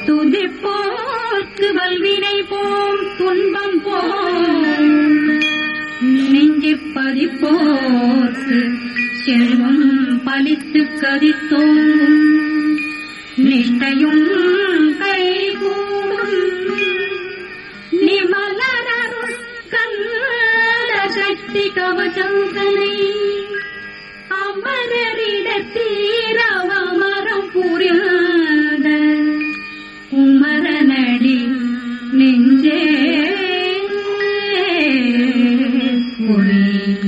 துதிப்போர்க்கு வல்வினை போம் துன்பம் போம் நெஞ்சிற் பதிப்போர்க்கு செல்வம் பலித்து கதித்தோங்கும் நிஷ்டையும் கைகூடும் நிமலரருள் கந்த சக்தி கவசங்களை அமரரிடத்தீரவமரம் புரியாத குமரனடி நெஞ்சே புரி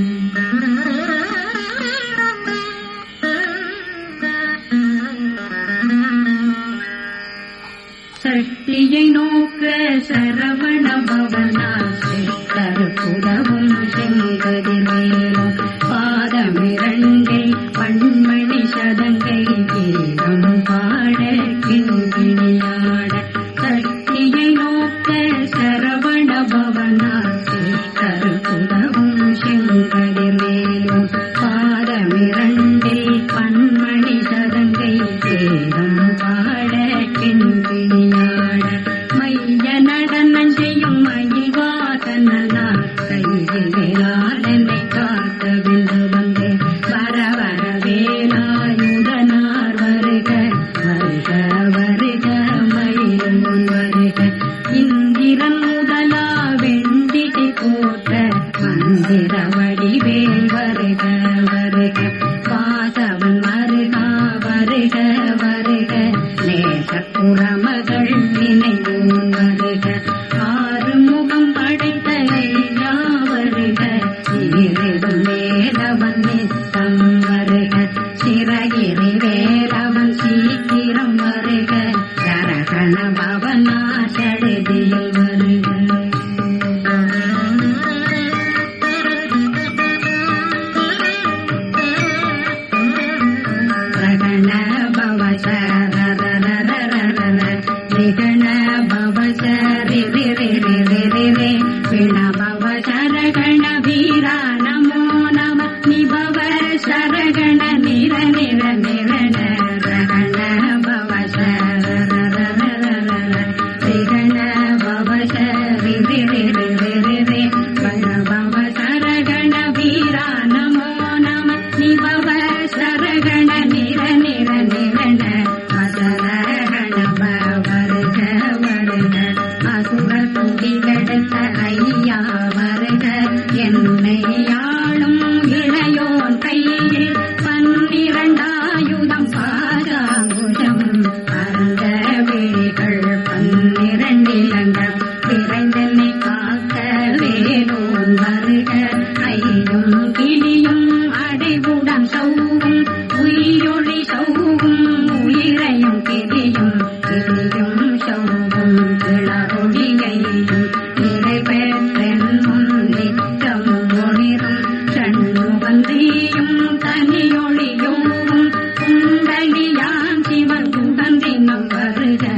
சக்தியை நோக்க சரவண பவனா சித்தர் புதவும் செங்கதிர் மேலும் பாதமிரண்டில் பண்மணி சதங்கை கீதம் பாட கிண்கிணியாட சக்தியை நோக்க சரவண பவனா சித்தர் புதவும் செங்கதிர் மேலும் பாதமிரண்டில் பண்மணி சதங்கை கீதம் பாட கிண்கிணியாட மைய நடனம் செய்யும் மயில் வாசனா கையில் வேளாளனை காத்த விந்து வந்து வர வர வேலாயுதனார் வருக வருக வருக மயிலும் முன் வருக இந்திரன் முதலா வெண்டிகை போட்ட மந்திர வடிவேல் வருக வருக வாசவன் வருகா வருக வருக நேசக்குறமகள் நினைவோன் வருக ஆறு முகம் படைத்த ஐயா வருக ஈரிடும் வேலவன் நித்தம் வருக சிறகிரி வேலவன் சீக்கிரம் வருக கரகண பவனா சடுதியில் வருக ரகண பவ சரரரரரரர நிகண பவ சரி ரி ரி ரி ரி ரி ரி பிண பவ சரகண வீரா நமோ நம நிபவ சரகண நிர நிர நிரண ரகண பவ சரரரரரரர ரிகண பவ சரி ரி ரி ரி ரி ரி ரி பண பவ சரகண வீரா நமோ நம நிபவ சரகண நிர நிர நிரண மசரகண வருக வருக அசுர துடிகெடுத்த ஐயா வருக என்னை ஆளும் இளையோன் கையில் பன்னிரண்டாயுதம் பாதாங்குஜம் அந்த விழிகள் பன்னிரண்டிலங்கம் விரைந்தென்னை காக்க வேலோன் வருக ஐயும் கிளியும் அடைவுடன் சௌவும் உயிரொளி சௌவும் உயிரையும் கிளியும் கிளியும் சௌவும் கிளறொழியையும் நிறைவேற்றென் முன் நித்தம் ஒளிரும் சண்முகந்தியும் தனியொளியோவும் குண்டலியான் சிவன் குடந்தினம் வருக